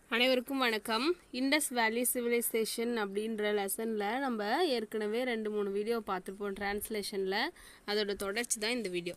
அனைவருக்கும் வணக்கம் இண்டஸ் வேலி சிவிலைசேஷன் அப்படின்ற லெசனில் நம்ம ஏற்கனவே ரெண்டு மூணு வீடியோ பார்த்துருப்போம் டிரான்ஸ்லேஷனில் அதோட தொடர்ச்சி தான் இந்த video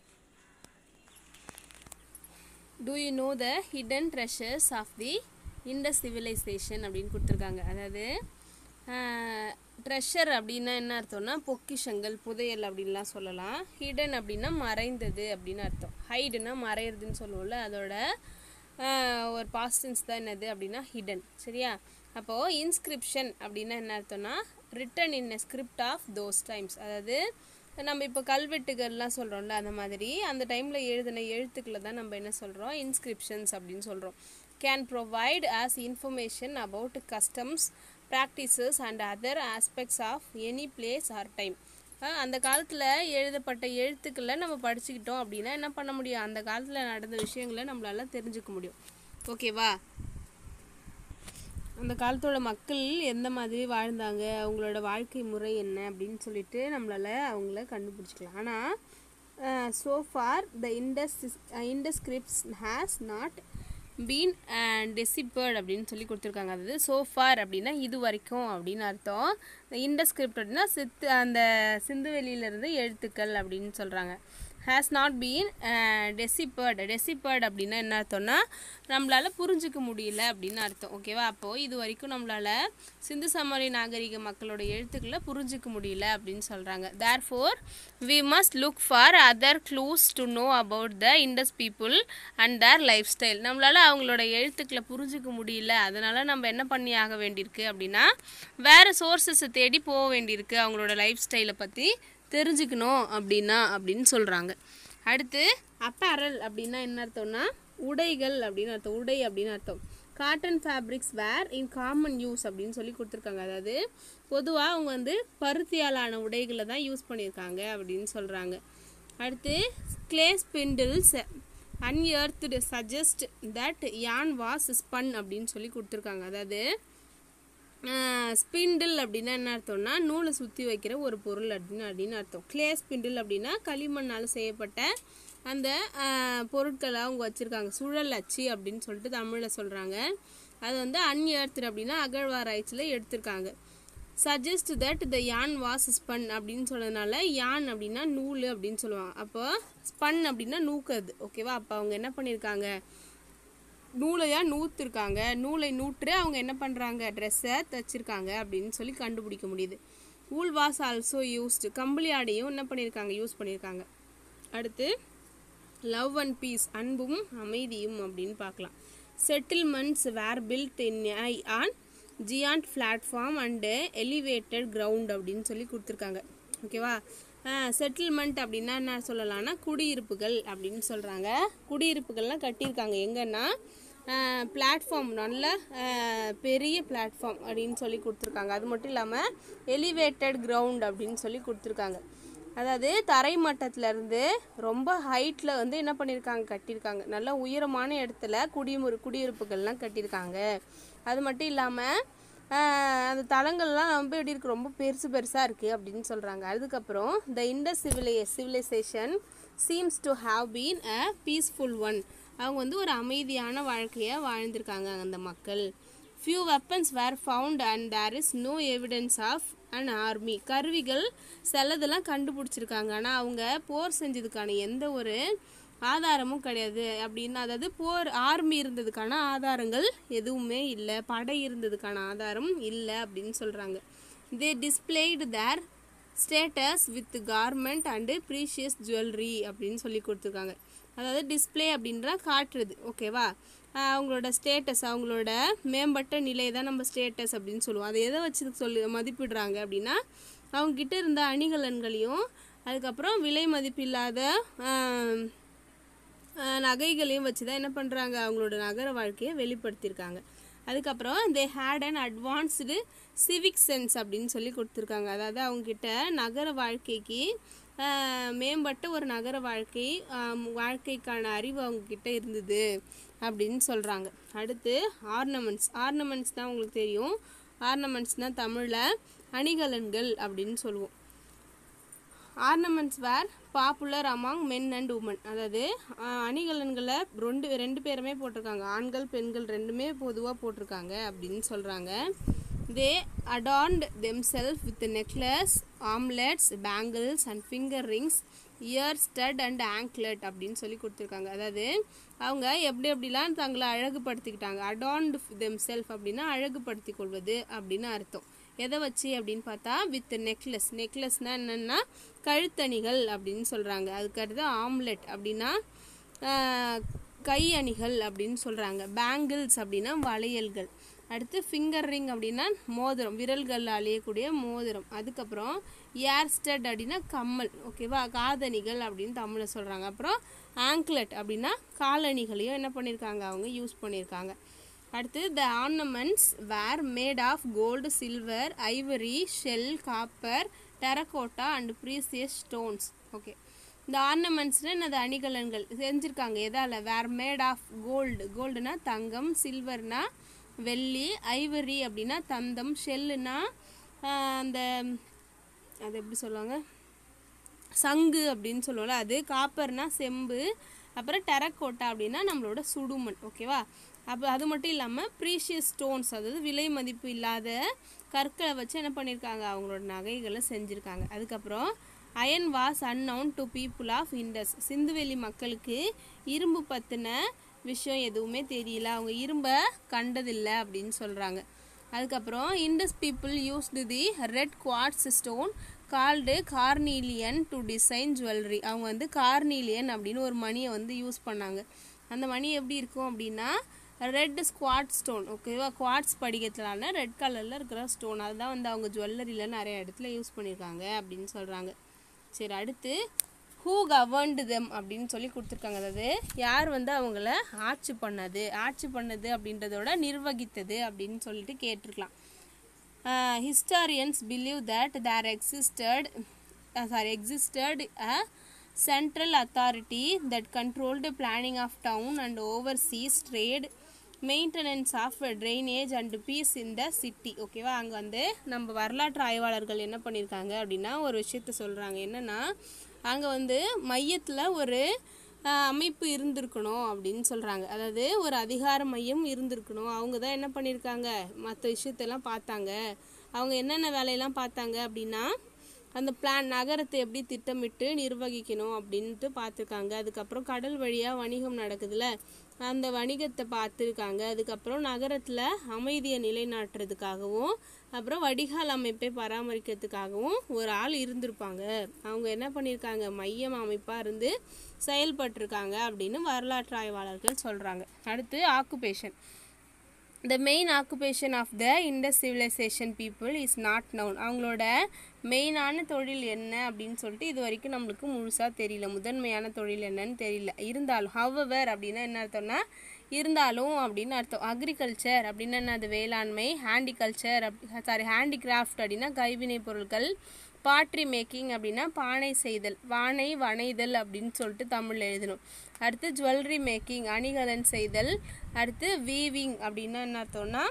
do you know the hidden treasures of the Indus civilisation அப்படின்னு கொடுத்துருக்காங்க அதாவது ட்ரெஷர் அப்படின்னா என்ன அர்த்தம்னா பொக்கிஷங்கள் புதையல் அப்படின்லாம் சொல்லலாம் ஹிடன் அப்படின்னா மறைந்தது அப்படின்னு அர்த்தம் ஹைடுனா மறையிறதுன்னு சொல்லுவோம்ல அதோட ஆஹ், ஒரு பாஸ்டன்ஸ் தான் என்னது அப்படின்னா ஹிடன் சரியா அப்போது இன்ஸ்கிரிப்ஷன் அப்படின்னா என்ன அர்த்தம்னா written in a script of those times அதாவது நம்ம இப்போ கல்வெட்டுகள்லாம் சொல்கிறோம்ல அந்த மாதிரி அந்த டைமில் எழுதின எழுத்துக்களை தான் நம்ம என்ன சொல்கிறோம் இன்ஸ்கிரிப்ஷன்ஸ் அப்படின்னு சொல்கிறோம் can provide us information about customs practices and other aspects of any place or time அந்த காலத்தில் எழுதப்பட்ட எழுத்துக்களை நம்ம படிச்சுக்கிட்டோம் அப்படின்னா என்ன பண்ண முடியும் அந்த காலத்தில் நடந்த விஷயங்களை நம்மளால தெரிஞ்சுக்க முடியும் ஓகேவா அந்த காலத்தோட மக்கள் எந்த மாதிரி வாழ்ந்தாங்க அவங்களோட வாழ்க்கை முறை என்ன அப்படின்னு சொல்லிட்டு நம்மளால அவங்கள கண்டுபிடிச்சிக்கலாம் ஆனால் so far the Indus Indus scripts has not been deciphered அப்படின்னு சொல்லி கொடுத்துருக்காங்க அதாவது சோஃபார் அப்படின்னா இது வரைக்கும் அப்படின்னு அர்த்தம் இண்டஸ்கிரிப்ட் அப்படின்னா சித்து அந்த சிந்துவெளியிலிருந்து எழுத்துக்கள் அப்படின்னு சொல்கிறாங்க has not been deciphered deciphered அப்படின்னா என்ன அர்த்தம்னா நம்மளால புரிஞ்சுக்க முடியல அப்படின்னு அர்த்தம் ஓகேவா அப்போது இது வரைக்கும் நம்மளால சிந்து சமவெளி நாகரிக மக்களோட எழுத்துக்களை புரிஞ்சுக்க முடியல அப்படின்னு சொல்கிறாங்க therefore we must look for other clues to know about the Indus people and their life style நம்மளால அவங்களோட எழுத்துக்களை புரிஞ்சுக்க முடியல அதனால நம்ம என்ன பண்ணி ஆக வேண்டியிருக்கு அப்படின்னா வேறு சோர்சஸை தேடி போக வேண்டியிருக்கு அவங்களோட லைஃப் ஸ்டைலை பற்றி தெரிஞ்சுக்கணும் அப்படின்னா அப்படின்னு சொல்கிறாங்க அடுத்து அப்பேரல் அப்படின்னா என்ன அர்த்தம்னா உடைகள் அப்படின்னு அர்த்தம் உடை அப்படின்னு அர்த்தம் cotton fabrics were in common use அப்படின்னு சொல்லி கொடுத்துருக்காங்க அதாவது பொதுவாக அவங்க வந்து பருத்தியாலான உடைகளை தான் யூஸ் பண்ணியிருக்காங்க அப்படின்னு சொல்கிறாங்க அடுத்து clay spindles unearthed suggest that yarn was spun அப்படின்னு சொல்லி கொடுத்துருக்காங்க அதாவது ஸ்பிண்டில் அப்படின்னா என்ன அர்த்தம்னா நூலை சுற்றி வைக்கிற ஒரு பொருள் அப்படின்னு அப்படின்னு அர்த்தம் கிளே ஸ்பிண்டில் அப்படின்னா களிமண்ணால் செய்யப்பட்ட அந்த ஆஹ், பொருட்களை அவங்க வச்சுருக்காங்க சுழல் அச்சு அப்படின்னு சொல்லிட்டு தமிழில் சொல்கிறாங்க அது வந்து அன்எர்த்து அப்படின்னா அகழ்வாராய்ச்சியில் எடுத்திருக்காங்க சஜஸ்ட் தட் த யான் வாஸ் ஸ்பன் அப்படின்னு சொன்னதுனால யான் அப்படின்னா நூல் அப்படின்னு சொல்லுவாங்க அப்போ ஸ்பன் அப்படின்னா நூக்குறது ஓகேவா அப்போ அவங்க என்ன பண்ணியிருக்காங்க நூலையா நூற்றிருக்காங்க நூலை நூற்று அவங்க என்ன பண்ணுறாங்க ட்ரெஸ்ஸை தைச்சிருக்காங்க அப்படின்னு சொல்லி கண்டுபிடிக்க முடியுது ஊல் வாஸ் ஆல்சோ யூஸ்டு கம்பளி ஆடையும் என்ன பண்ணியிருக்காங்க யூஸ் பண்ணியிருக்காங்க அடுத்து லவ் அண்ட் பீஸ் அன்பும் அமைதியும் அப்படின்னு பார்க்கலாம் settlements were built in a on giant platform and elevated ground அப்படின்னு சொல்லி கொடுத்துருக்காங்க ஓகேவா செட்டில்மெண்ட் அப்படின்னா என்ன சொல்லலாம்னா குடியிருப்புகள் அப்படின்னு சொல்கிறாங்க குடியிருப்புகள்லாம் கட்டியிருக்காங்க எங்கன்னா பிளாட்ஃபார்ம் நல்ல அஹ், பெரிய பிளாட்ஃபார்ம் அப்படின்னு சொல்லி கொடுத்துருக்காங்க அது மட்டும் இல்லாமல் எலிவேட்டட் கிரவுண்ட் அப்படின்னு சொல்லி கொடுத்துருக்காங்க அதாவது தரை மட்டத்துல இருந்து ரொம்ப ஹைட்டில் வந்து என்ன பண்ணியிருக்காங்க கட்டியிருக்காங்க நல்ல உயரமான இடத்துல குடிமுறு குடியிருப்புகள்லாம் கட்டியிருக்காங்க அது மட்டும் இல்லாமல் அந்த தளங்கள்லாம் ரொம்ப எப்படி இருக்கு ரொம்ப பெருசு பெருசாக இருக்குது அப்படின்னு சொல்கிறாங்க அதுக்கப்புறம் the Indus civil civilisation seems to have been a peaceful one அவங்க வந்து ஒரு அமைதியான வாழ்க்கையை வாழ்ந்திருக்காங்க அந்த மக்கள் few weapons were found and there is no evidence of an army கருவிகள் சிலதெல்லாம் கண்டுபிடிச்சிருக்காங்க ஆனால் அவங்க போர் செஞ்சதுக்கான எந்த ஒரு ஆதாரமும் கிடையாது அப்படின்னு அதாவது போர் ஆர்மி இருந்ததுக்கான ஆதாரங்கள் எதுவுமே இல்லை படை இருந்ததுக்கான ஆதாரம் இல்லை அப்படின்னு சொல்கிறாங்க they displayed their status with garment and precious jewellery அப்படின்னு சொல்லி கொடுத்துருக்காங்க அதாவது டிஸ்ப்ளே அப்படின்றா காட்டுறது ஓகேவா ஆஹ் அவங்களோட ஸ்டேட்டஸ் அவங்களோட மேம்பட்ட நிலை தான் நம்ம ஸ்டேட்டஸ் அப்படின்னு சொல்லுவோம் அதை எதை வச்சு சொல்லி மதிப்பிடுறாங்க அப்படின்னா அவங்க கிட்ட இருந்த அணிகலன்களையும் அதுக்கப்புறம் விலை மதிப்பில்லாத ஆஹ், ஆஹ், நகைகளையும் வச்சு தான் என்ன பண்ணுறாங்க அவங்களோட நகர வாழ்க்கையை வெளிப்படுத்தியிருக்காங்க அதுக்கப்புறம் they had an advanced civic sense அப்படின்னு சொல்லி கொடுத்துருக்காங்க அதாவது அவங்கக்கிட்ட நகர வாழ்க்கைக்கு ஆஹ், மேம்பட்ட ஒரு நகர வாழ்க்கை ஆம், வாழ்க்கைக்கான அறிவு அவங்கக்கிட்ட இருந்தது அப்படின்னு சொல்கிறாங்க அடுத்து ஆர்னமெண்ட்ஸ் ஆர்னமெண்ட்ஸ் தான் உங்களுக்கு தெரியும் ஆர்னமெண்ட்ஸ்னால் தமிழில் அணிகலன்கள் அப்படின்னு சொல்லுவோம் ornaments were popular among men and women அதாவது ஆஹ், அணிகலன்களை ரெண்டு ரெண்டு பேருமே போட்டிருக்காங்க ஆண்கள் பெண்கள் ரெண்டுமே பொதுவாக போட்டிருக்காங்க அப்படின்னு சொல்கிறாங்க they adorned themself with necklace armlets bangles and finger rings ear stud and anklet அப்படின்னு சொல்லி கொடுத்துருக்காங்க அதாவது அவங்க எப்படி எப்படிலாம் தங்களை அழகுபடுத்திக்கிட்டாங்க அடான்ட் தெம் செல்ஃப் அப்படின்னா அழகுபடுத்திக் கொள்வது அப்படின்னு அர்த்தம் எதை வச்சு அப்படின்னு பார்த்தா வித் நெக்லஸ் நெக்லஸ்னால் என்னென்னா கழுத்தணிகள் அப்படின்னு சொல்கிறாங்க அதுக்கு அடுத்து ஆம்லெட் அப்படின்னா ஆஹ், கை அணிகள் அப்படின்னு சொல்கிறாங்க பேங்கிள்ஸ் அப்படின்னா வளையல்கள் அடுத்து ஃபிங்கர் ரிங் அப்படின்னா மோதிரம் விரல்கள் அழியக்கூடிய மோதிரம் அதுக்கப்புறம் ஏர் ஸ்டட் அப்படின்னா கம்மல் ஓகேவா காதணிகள் அப்படின்னு தமிழில் சொல்கிறாங்க அப்புறம் ஆங்க்லெட் அப்படின்னா காலணிகளையும் என்ன பண்ணியிருக்காங்க அவங்க யூஸ் பண்ணியிருக்காங்க அடுத்து the ornaments were made of gold silver ivory shell copper terracotta and precious stones okay இந்த ஆர்னமெண்ட்ஸில் என்னது அணிகலன்கள் செஞ்சுருக்காங்க எதால் வேர் மேட் ஆஃப் கோல்டு கோல்டுனா தங்கம் சில்வர்னா வெள்ளி ஐவரி அப்படின்னா தந்தம் ஷெல்லுனா அந்த அது எப்படி சொல்லுவாங்க சங்கு அப்படின்னு சொல்லுவோம்ல அது காப்பர்னா செம்பு அப்புறம் டெரக்கோட்டா அப்படின்னா நம்மளோட சுடுமண் ஓகேவா அப்போ அது மட்டும் இல்லாமல் ப்ரீஷியஸ் ஸ்டோன்ஸ் அதாவது விலை மதிப்பு இல்லாத கற்களை வச்சு என்ன பண்ணியிருக்காங்க அவங்களோட நகைகளை செஞ்சுருக்காங்க அதுக்கப்புறம் iron was unknown to people of Indus சிந்துவெளி மக்களுக்கு இரும்பு பற்றின விஷயம் எதுவுமே தெரியல அவங்க இரும்பை கண்டதில்லை அப்படின்னு சொல்கிறாங்க அதுக்கப்புறம் Indus people used the red quartz stone called carnelian to design jewellery அவங்க வந்து கார்னீலியன் அப்படின்னு ஒரு மணியை வந்து யூஸ் பண்ணாங்க அந்த மணி எப்படி இருக்கும் அப்படின்னா ரெட் ஸ்குவாட் ஸ்டோன் ஓகேவா குவாட்ஸ் படிகத்திலான ரெட் கலரில் இருக்கிற ஸ்டோன் அதுதான் வந்து அவங்க ஜுவல்லரியில் நிறைய இடத்துல யூஸ் பண்ணியிருக்காங்க அப்படின்னு சொல்கிறாங்க சரி அடுத்து ஹூ கவர்ன்டு தெம் அப்படின்னு சொல்லி கொடுத்துருக்காங்க அதாவது யார் வந்து அவங்கள ஆட்சி பண்ணது ஆட்சி பண்ணது அப்படின்றதோட நிர்வகித்தது அப்படின்னு சொல்லிட்டு கேட்டிருக்கலாம் historians believe that there existed sorry existed a central authority that controlled the planning of town and overseas trade maintenance of drainage and peace in the city ஓகேவா அங்கே வந்து நம்ம வரலாற்று ஆய்வாளர்கள் என்ன பண்ணியிருக்காங்க அப்படின்னா ஒரு விஷயத்த சொல்கிறாங்க என்னென்னா அங்கே வந்து மையத்தில் ஒரு ஆஹ், அமைப்பு இருந்திருக்கணும் அப்படின்னு சொல்கிறாங்க அதாவது ஒரு அதிகார மையம் இருந்திருக்கணும் அவங்க தான் என்ன பண்ணியிருக்காங்க மற்ற விஷயத்தெல்லாம் பார்த்தாங்க அவங்க என்னென்ன வேலையெல்லாம் பார்த்தாங்க அப்படின்னா அந்த பிளான் நகரத்தை எப்படி திட்டமிட்டு நிர்வகிக்கணும் அப்படின்ட்டு பார்த்துருக்காங்க அதுக்கப்புறம் கடல் வழியாக வணிகம் நடக்குதுல்ல அந்த வணிகத்தை பார்த்துருக்காங்க அதுக்கப்புறம் நகரத்தில் அமைதியை நிலைநாட்டுறதுக்காகவும் அப்புறம் வடிகால் அமைப்பை பராமரிக்கிறதுக்காகவும் ஒரு ஆள் இருந்திருப்பாங்க அவங்க என்ன பண்ணியிருக்காங்க மையம் அமைப்பாக இருந்து செயல்பட்டிருக்காங்க அப்படின்னு வரலாற்று ஆய்வாளர்கள் சொல்கிறாங்க அடுத்து occupation the main occupation of the Indus civilisation people is not known அவங்களோட மெயினான தொழில் என்ன அப்படின்னு சொல்லிட்டு இது வரைக்கும் நம்மளுக்கு முழுசாக தெரியல முதன்மையான தொழில் என்னன்னு தெரியல இருந்தாலும் ஹவவர் அப்படின்னா என்ன அர்த்தம்னா இருந்தாலும் அப்படின்னு அர்த்தம் அக்ரிகல்ச்சர் அப்படின்னா என்னது வேளாண்மை ஹேண்டிகல்ச்சர் அப்படி சாரி ஹேண்டிகிராஃப்ட் அப்படின்னா கைவினைப் பொருட்கள் பாட்ரி மேக்கிங் அப்படின்னா பானை செய்தல் பானை வனைதல் அப்படின்னு சொல்லிட்டு தமிழில் எழுதணும் அடுத்து ஜுவல்லரி மேக்கிங் அணிகலன் செய்தல் அடுத்து வீவிங் அப்படின்னா என்ன அர்த்தம்னா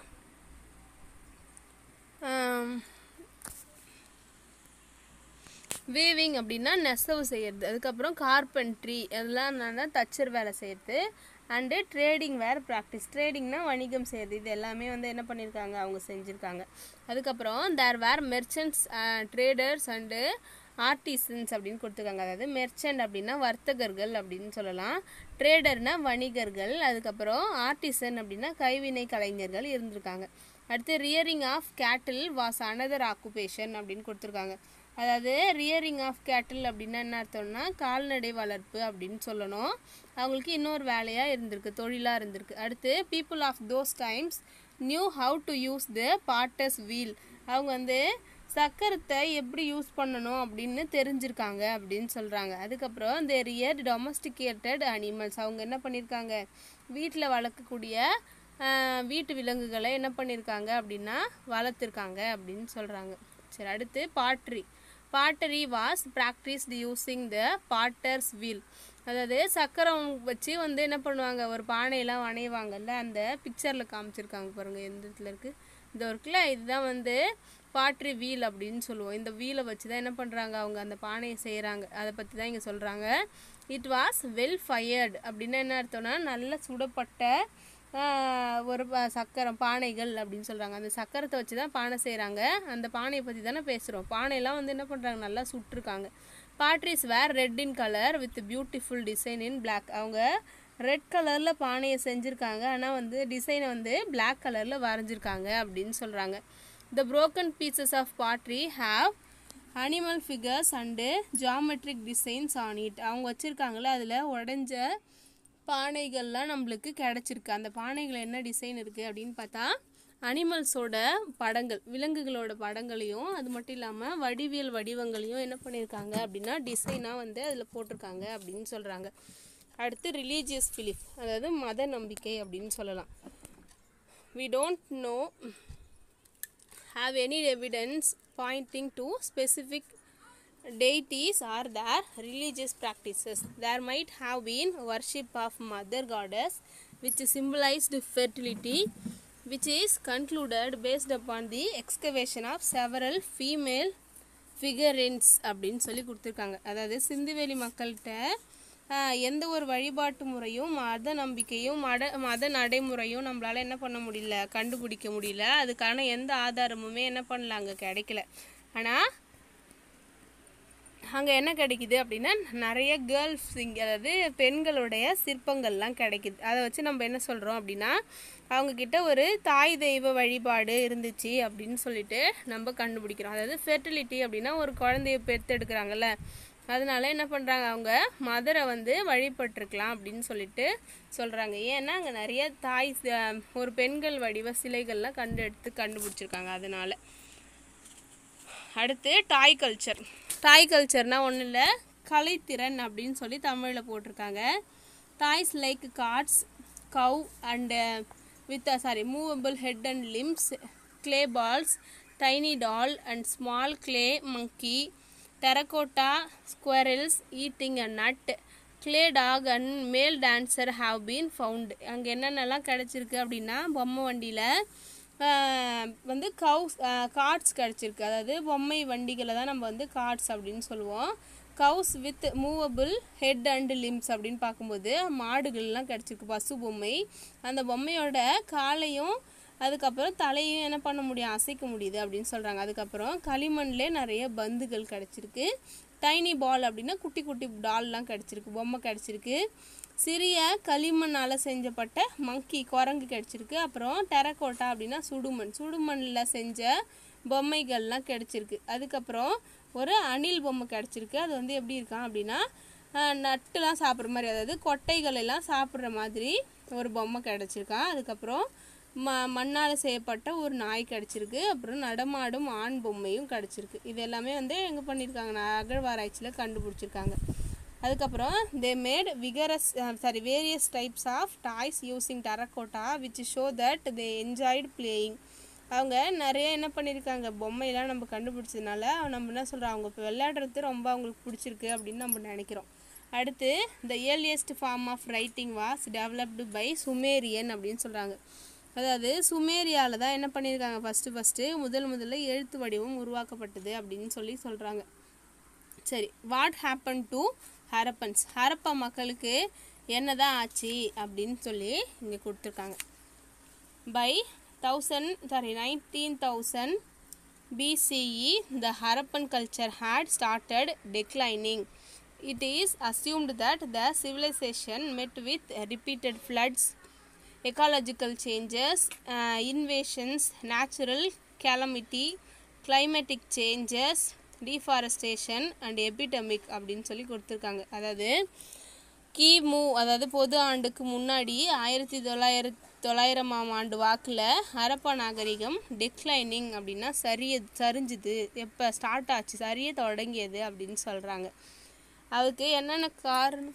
வீவிங் அப்படின்னா நெசவு செய்யறது அதுக்கப்புறம் கார்பென்ட்ரி அதெல்லாம் என்னன்னா தச்சர் வேலை செய்யறது அண்டு ட்ரேடிங் வேறு ப்ராக்டிஸ் ட்ரேடிங்னா வணிகம் செய்யறது இது எல்லாமே வந்து என்ன பண்ணியிருக்காங்க அவங்க செஞ்சுருக்காங்க அதுக்கப்புறம் there were merchants traders and artisans அப்படின்னு கொடுத்துருக்காங்க அதாவது மெர்ச்சன்ட் அப்படின்னா வர்த்தகர்கள் அப்படின்னு சொல்லலாம் ட்ரேடர்னா வணிகர்கள் அதுக்கப்புறம் ஆர்டிசன் அப்படின்னா கைவினை கலைஞர்கள் இருந்திருக்காங்க அடுத்து rearing of cattle was another occupation அப்படின்னு கொடுத்துருக்காங்க அதாவது ரியரிங் ஆஃப் கேட்டில் அப்படின்னா என்ன அர்த்தம்னா கால்நடை வளர்ப்பு அப்படின்னு சொல்லணும் அவங்களுக்கு இன்னொரு வேலையாக இருந்திருக்கு தொழிலாக இருந்திருக்கு அடுத்து people of those times knew how to use the potter's wheel அவங்க வந்து சக்கரத்தை எப்படி யூஸ் பண்ணணும் அப்படின்னு தெரிஞ்சிருக்காங்க அப்படின்னு சொல்கிறாங்க அதுக்கப்புறம் இந்த ரியர் டொமஸ்டிகேட்டட் அனிமல்ஸ் அவங்க என்ன பண்ணியிருக்காங்க வீட்டில் வளர்க்கக்கூடிய ஆஹ், வீட்டு விலங்குகளை என்ன பண்ணியிருக்காங்க அப்படின்னா வளர்த்துருக்காங்க அப்படின்னு சொல்கிறாங்க சரி அடுத்து pottery pottery was practised using the potter's wheel அதாவது சக்கரம் வச்சு வந்து என்ன பண்ணுவாங்க ஒரு பானையெல்லாம் வணைவாங்கல்ல அந்த பிக்சரில் காமிச்சிருக்காங்க பாருங்கள் எந்த இடத்துல இருக்குது இந்த ஒர்க்கில் இதுதான் வந்து பாட்ரி வீல் அப்படின்னு சொல்லுவோம் இந்த வீலை வச்சு தான் என்ன பண்ணுறாங்க அவங்க அந்த பானையை செய்கிறாங்க அதை பற்றி தான் இங்கே சொல்கிறாங்க இட் வாஸ் வெல் ஃபயர்டு அப்படின்னா என்ன அர்த்தம்னா நல்ல சுடப்பட்ட ஆஹ், ஒரு ப- சக்கரம் பானைகள் அப்படின்னு சொல்கிறாங்க அந்த சக்கரத்தை வச்சு தான் பானை செய்கிறாங்க அந்த பானையை பற்றி தானே பேசுகிறோம் பானையெல்லாம் வந்து என்ன பண்ணுறாங்க நல்லா சுட்டிருக்காங்க potteries were red in colour with beautiful design in Black அவங்க ரெட் கலரில் பானையை செஞ்சுருக்காங்க ஆனால் வந்து டிசைனை வந்து Black கலரில் வரைஞ்சிருக்காங்க அப்படின்னு சொல்கிறாங்க the broken pieces of pottery have animal figures and geometric designs on it அவங்க வச்சுருக்காங்களே அதில் உடஞ்ச பானைகள்லாம் நம்மளுக்கு கிடச்சிருக்கு அந்த பானைகள் என்ன டிசைன் இருக்குது அப்படின்னு பார்த்தா அனிமல்ஸோட படங்கள் விலங்குகளோட படங்களையும் அது மட்டும் இல்லாமல் வடிவியல் வடிவங்களையும் என்ன பண்ணியிருக்காங்க அப்படின்னா டிசைனாக வந்து அதில் போட்டிருக்காங்க அப்படின்னு சொல்கிறாங்க அடுத்து ரிலீஜியஸ் பிலிப் அதாவது மத நம்பிக்கை அப்படின்னு சொல்லலாம் we don't know have any evidence pointing to specific deities or their religious practices. There might have been worship of mother goddess which symbolized fertility which is concluded based upon the excavation of several female figurines அப்படின்னு சொல்லி கொடுத்துருக்காங்க அதாவது சிந்துவெளி மக்கள்கிட்ட ஆஹ், எந்த ஒரு வழிபாட்டு முறையும் மத நம்பிக்கையும் மட மத நடைமுறையும் நம்மளால என்ன பண்ண முடியல கண்டுபிடிக்க முடியல அதுக்கான எந்த ஆதாரமுமே என்ன பண்ணல அங்கே கிடைக்கல ஆனால் அங்கே என்ன கிடைக்குது அப்படின்னா நிறைய கேர்ள்ஸ் இங்கே அதாவது பெண்களுடைய சிற்பங்கள்லாம் கிடைக்குது அதை வச்சு நம்ம என்ன சொல்கிறோம் அப்படின்னா அவங்கக்கிட்ட ஒரு தாய் தெய்வ வழிபாடு இருந்துச்சு அப்படின்னு சொல்லிட்டு நம்ம கண்டுபிடிக்கிறோம் அதாவது ஃபெர்டிலிட்டி அப்படின்னா ஒரு குழந்தைய பெற்றெடுக்கிறாங்கல்ல அதனால என்ன பண்ணுறாங்க அவங்க மதரை வந்து வழிபட்டிருக்கலாம் அப்படின்னு சொல்லிட்டு சொல்கிறாங்க ஏன்னா அங்கே நிறைய தாய் ச- ஒரு பெண்கள் வடிவ சிலைகள்லாம் கண்டு எடுத்து கண்டுபிடிச்சிருக்காங்க அதனால அடுத்து டாய் கல்ச்சர் டாய் கல்ச்சர்னால் ஒன்றும் இல்லை கலைத்திறன் அப்படின்னு சொல்லி தமிழில் போட்டிருக்காங்க toys like carts cow and with sorry movable head and limbs clay balls tiny doll and small clay monkey terracotta squirrels eating a nut clay dog and male dancer have been found அங்கே என்னென்னலாம் கிடச்சிருக்கு அப்படின்னா பொம்மை வண்டியில் ஆஹ் வந்து கவுஸ் cards கிடச்சிருக்கு அதாவது பொம்மை வண்டிகளை தான் நம்ம வந்து கார்ட்ஸ் அப்படின்னு சொல்லுவோம் cows with movable head and limbs அப்படின்னு பார்க்கும்போது மாடுகள்லாம் கிடச்சிருக்கு பசு பொம்மை அந்த பொம்மையோட காலையும் அதுக்கப்புறம் தலையும் என்ன பண்ண முடியும் அசைக்க முடியுது அப்படின்னு சொல்கிறாங்க அதுக்கப்புறம் களிமண்லே நிறைய பந்துகள் கிடச்சிருக்கு டைனி பால் அப்படின்னா குட்டி குட்டி டால்லாம் கிடச்சிருக்கு பொம்மை கிடச்சிருக்கு சிறிய களிமண்ணால் செஞ்சப்பட்ட மங்கி குரங்கு கிடச்சிருக்கு அப்புறம் டெரக்கோட்டா அப்படின்னா சுடுமண் சுடுமண்ணில் செஞ்ச பொம்மைகள்லாம் கிடச்சிருக்கு அதுக்கப்புறம் ஒரு அணில் பொம்மை கிடச்சிருக்கு அது வந்து எப்படி இருக்கான் அப்படின்னா ஆஹ், நட்டுலாம் சாப்பிட்ற மாதிரி அதாவது கொட்டைகள் எல்லாம் சாப்பிட்ற மாதிரி ஒரு பொம்மை கிடச்சிருக்கான் அதுக்கப்புறம் ம மண்ணால் செய்யப்பட்ட ஒரு நாய் கிடச்சிருக்கு அப்புறம் நடமாடும் ஆண் பொம்மையும் கிடச்சிருக்கு இது எல்லாமே வந்து எங்கே பண்ணியிருக்காங்க அகழ்வாராய்ச்சியில் கண்டுபிடிச்சிருக்காங்க அதுக்கப்புறம் they made vigorous sorry various types of toys using terracotta which show that they enjoyed playing அவங்க நிறைய என்ன பண்ணியிருக்காங்க பொம்மையெல்லாம் நம்ம கண்டுபிடிச்சதுனால நம்ம என்ன சொல்கிறோம் அவங்க இப்போ விளையாடுறது ரொம்ப அவங்களுக்கு பிடிச்சிருக்கு அப்படின்னு நம்ம நினைக்கிறோம் அடுத்து the earliest form of writing was developed by Sumerian அப்படின்னு சொல்கிறாங்க அதாவது சுமேரியாவில் தான் என்ன பண்ணியிருக்காங்க ஃபஸ்ட்டு ஃபஸ்ட்டு முதல் முதல்ல எழுத்து வடிவம் உருவாக்கப்பட்டது அப்படின்னு சொல்லி சொல்கிறாங்க சரி what happen to Harappans Harappa மக்களுக்கு என்னதான் ஆச்சு அப்படின்னு சொல்லி இங்கே கொடுத்துருக்காங்க by thousand sorry nineteen thousand BCE, the Harappan culture had started declining. It is assumed that the civilization met with repeated floods, ecological changes, uh, invasions, natural calamity, climatic changes, deforestation and epidemic அப்படின்னு சொல்லி கொடுத்துருக்காங்க அதாவது கிமு அதாவது பொது ஆண்டுக்கு முன்னாடி ஆயிரத்தி தொள்ளாயிரத்தி தொள்ளாயிரமாம் ஆண்டு வாக்கில் ஹரப்பா நாகரிகம் டிக்ளைனிங் அப்படின்னா சரிய சரிஞ்சுது எப்போ ஸ்டார்ட் ஆச்சு சரிய தொடங்கியது அப்படின்னு சொல்கிறாங்க அதுக்கு என்னென்ன காரணம்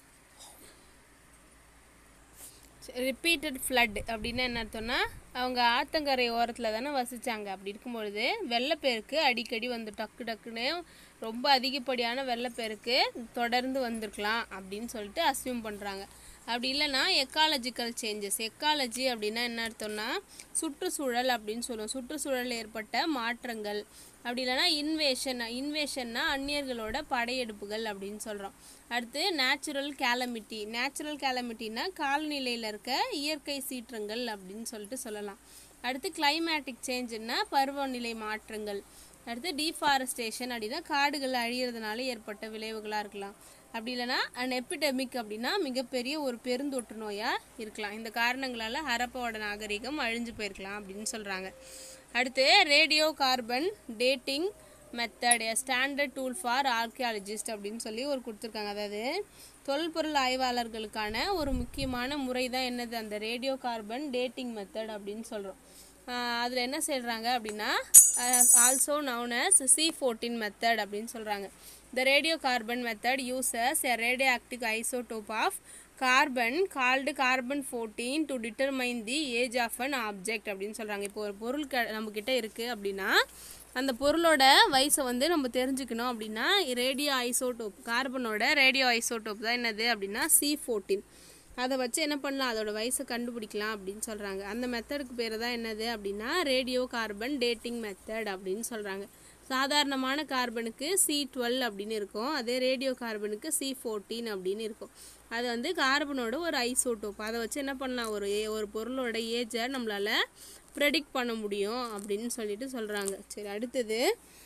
ரிப்பீட்டட் ஃப்ளட் அப்படின்னு என்ன அர்த்தம்னா அவங்க ஆத்தங்கரை ஓரத்தில் தானே வசித்தாங்க அப்படி இருக்கும்பொழுது வெள்ளப்பெருக்கு அடிக்கடி வந்து டக்கு டக்குன்னு ரொம்ப அதிகப்படியான வெள்ளப்பெருக்கு தொடர்ந்து வந்திருக்கலாம் அப்படின்னு சொல்லிட்டு அசியூம் பண்ணுறாங்க அப்படி இல்லைன்னா எக்காலஜிக்கல் சேஞ்சஸ் எக்காலஜி அப்படின்னா என்ன அர்த்தம்னா சுற்றுச்சூழல் அப்படின்னு சொல்லுவோம் சுற்றுச்சூழலில் ஏற்பட்ட மாற்றங்கள் அப்படி இல்லைன்னா இன்வேஷன் இன்வேஷன்னா அந்நியர்களோட படையெடுப்புகள் அப்படின்னு சொல்கிறோம் அடுத்து நேச்சுரல் கேலமிட்டி நேச்சுரல் கேலமிட்டினா காலநிலையில் இருக்க இயற்கை சீற்றங்கள் அப்படின்னு சொல்லிட்டு சொல்லலாம் அடுத்து கிளைமேட்டிக் சேஞ்சுன்னா பருவநிலை மாற்றங்கள் அடுத்து டீஃபாரஸ்டேஷன் அப்படின்னா காடுகள் அழியிறதுனால ஏற்பட்ட விளைவுகளாக இருக்கலாம் அப்படி இல்லைன்னா அன் எபிடெமிக் அப்படின்னா மிகப்பெரிய ஒரு பெருந்தொற்று நோயாக இருக்கலாம் இந்த காரணங்களால் ஹரப்பாவோட நாகரிகம் அழிஞ்சு போயிருக்கலாம் அப்படின்னு சொல்கிறாங்க அடுத்து radio carbon dating method standard tool for archaeologist அப்படின்னு சொல்லி ஒரு கொடுத்துருக்காங்க அதாவது தொல்பொருள் ஆய்வாளர்களுக்கான ஒரு முக்கியமான முறை தான் என்னது அந்த ரேடியோ கார்பன் டேட்டிங் மெத்தட் அப்படின்னு சொல்கிறோம் அதில் என்ன சொல்கிறாங்க அப்படின்னா also known as C fourteen method அப்படின்னு சொல்கிறாங்க the radio carbon method uses a radio active isotope of carbon called carbon fourteen to determine the age of an object அப்படின்னு சொல்கிறாங்க இப்போ ஒரு பொருள் க நம்மக்கிட்ட இருக்குது அப்படின்னா அந்த பொருளோட வயசை வந்து நம்ம தெரிஞ்சுக்கணும் அப்படின்னா ரேடியோ ஐசோடோப் கார்பனோட ரேடியோ ஐசோடோப் தான் என்னது அப்படின்னா சி ஃபோர்டீன் அதை வச்சு என்ன பண்ணலாம் அதோட வயசை கண்டுபிடிக்கலாம் அப்படின்னு சொல்கிறாங்க அந்த மெத்தடுக்கு பேர் தான் என்னது அப்படின்னா ரேடியோ கார்பன் டேட்டிங் மெத்தட் அப்படின்னு சொல்கிறாங்க சாதாரணமான கார்பனுக்கு சி டுவெல் அப்படின்னு இருக்கும் அதே ரேடியோ கார்பனுக்கு சி ஃபோர்டீன் அப்படின்னு இருக்கும் அது வந்து கார்பனோட ஒரு ஐசோட்டோப் அதை வச்சு என்ன பண்ணலாம் ஒரு ஒரு பொருளோட ஏஜை நம்மளால் ப்ரெடிக்ட் பண்ண முடியும் அப்படின்னு சொல்லிட்டு சொல்கிறாங்க சரி அடுத்தது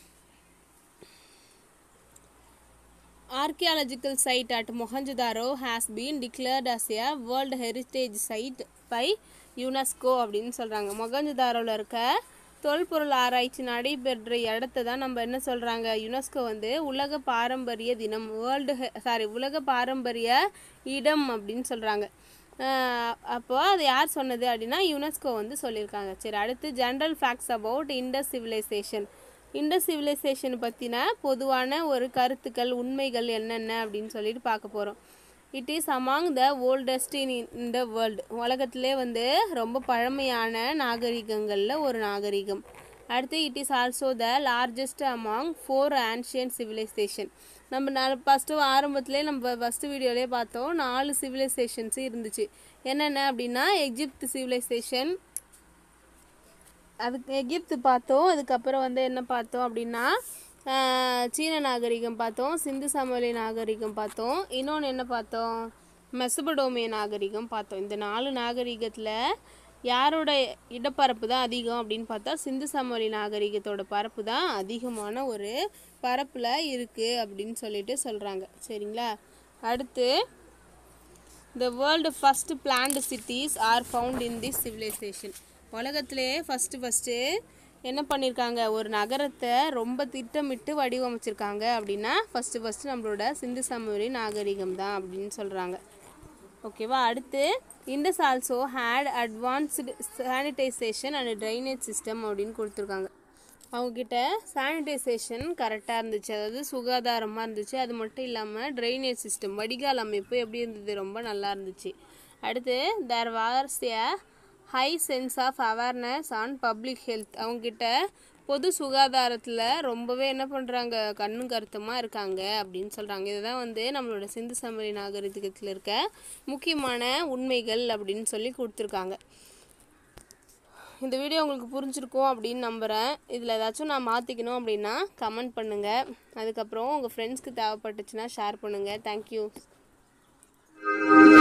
archaeological site at Mohenjo-daro has been declared as a World Heritage Site by UNESCO அப்படின்னு சொல்கிறாங்க மொகஞ்சதாரோவில் இருக்க தொல்பொருள் ஆராய்ச்சி நடைபெற்ற இடத்த தான் நம்ம என்ன சொல்கிறாங்க யுனெஸ்கோ வந்து உலக பாரம்பரிய தினம் வேர்ல்டு சாரி உலக பாரம்பரிய இடம் அப்படின்னு சொல்கிறாங்க அப்போ அது யார் சொன்னது அப்படின்னா யுனெஸ்கோ வந்து சொல்லியிருக்காங்க சரி அடுத்து general facts about Indus civilisation Indus civilisation பற்றின பொதுவான ஒரு கருத்துக்கள் உண்மைகள் என்னென்ன அப்படின்னு சொல்லிட்டு பார்க்க போகிறோம் it is among the oldest in இந்த வேர்ல்டு உலகத்திலே வந்து ரொம்ப பழமையான நாகரிகங்களில் ஒரு நாகரிகம் அடுத்து it is also the largest among four ancient civilisation நம்ம நான் ஃபஸ்ட்டு ஆரம்பத்துலேயே நம்ம ஃபஸ்ட்டு வீடியோலேயே பார்த்தோம் நாலு சிவிலைசேஷன்ஸ் இருந்துச்சு என்னென்ன அப்படின்னா எகிப்து சிவிலைசேஷன் அதுக்கு எகிப்து பார்த்தோம் அதுக்கப்புறம் வந்து என்ன பார்த்தோம் அப்படின்னா சீன நாகரிகம் பார்த்தோம் சிந்து சமவெளி நாகரிகம் பார்த்தோம் இன்னொன்று என்ன பார்த்தோம் மெசபடோமிய நாகரிகம் பார்த்தோம் இந்த நாலு நாகரிகத்தில் யாரோட இடப்பரப்பு தான் அதிகம் அப்படின்னு பார்த்தா சிந்து சமவெளி நாகரிகத்தோட பரப்பு தான் அதிகமான ஒரு பரப்பில் இருக்குது அப்படின்னு சொல்லிட்டு சொல்கிறாங்க சரிங்களா அடுத்து the world first planned cities are found in this civilisation உலகத்திலேயே ஃபஸ்ட்டு ஃபஸ்ட்டு என்ன பண்ணியிருக்காங்க ஒரு நகரத்தை ரொம்ப திட்டமிட்டு வடிவமைச்சிருக்காங்க அப்படின்னா ஃபஸ்ட்டு ஃபஸ்ட்டு நம்மளோட சிந்து சமவெளி நாகரிகம் தான் அப்படின்னு சொல்கிறாங்க ஓகேவா அடுத்து Indus also had advanced sanitisation and drainage system அப்படின்னு கொடுத்துருக்காங்க அவங்கக்கிட்ட சானிடைசேஷன் கரெக்டாக இருந்துச்சு அதாவது சுகாதாரமாக இருந்துச்சு அது மட்டும் இல்லாமல் ட்ரைனேஜ் சிஸ்டம் வடிகால் அமைப்பு எப்படி இருந்தது ரொம்ப நல்லா இருந்துச்சு அடுத்து there was a high sense of awareness on public health அவங்கக்கிட்ட பொது சுகாதாரத்தில் ரொம்பவே என்ன பண்ணுறாங்க கண்ணும் கருத்துமாக இருக்காங்க அப்படின்னு சொல்கிறாங்க இதுதான் வந்து நம்மளோட சிந்து சமவெளி நாகரிகத்தில் இருக்க முக்கியமான உண்மைகள் அப்படின்னு சொல்லி கொடுத்துருக்காங்க இந்த வீடியோ உங்களுக்கு புரிஞ்சிருக்கும் அப்படின்னு நம்புகிறேன் இதில் ஏதாச்சும் நான் மாற்றிக்கணும் அப்படின்னா கமெண்ட் பண்ணுங்கள் அதுக்கப்புறம் உங்கள் ஃப்ரெண்ட்ஸ்க்கு தேவைப்பட்டுச்சுன்னா ஷேர் பண்ணுங்கள் தேங்க்யூ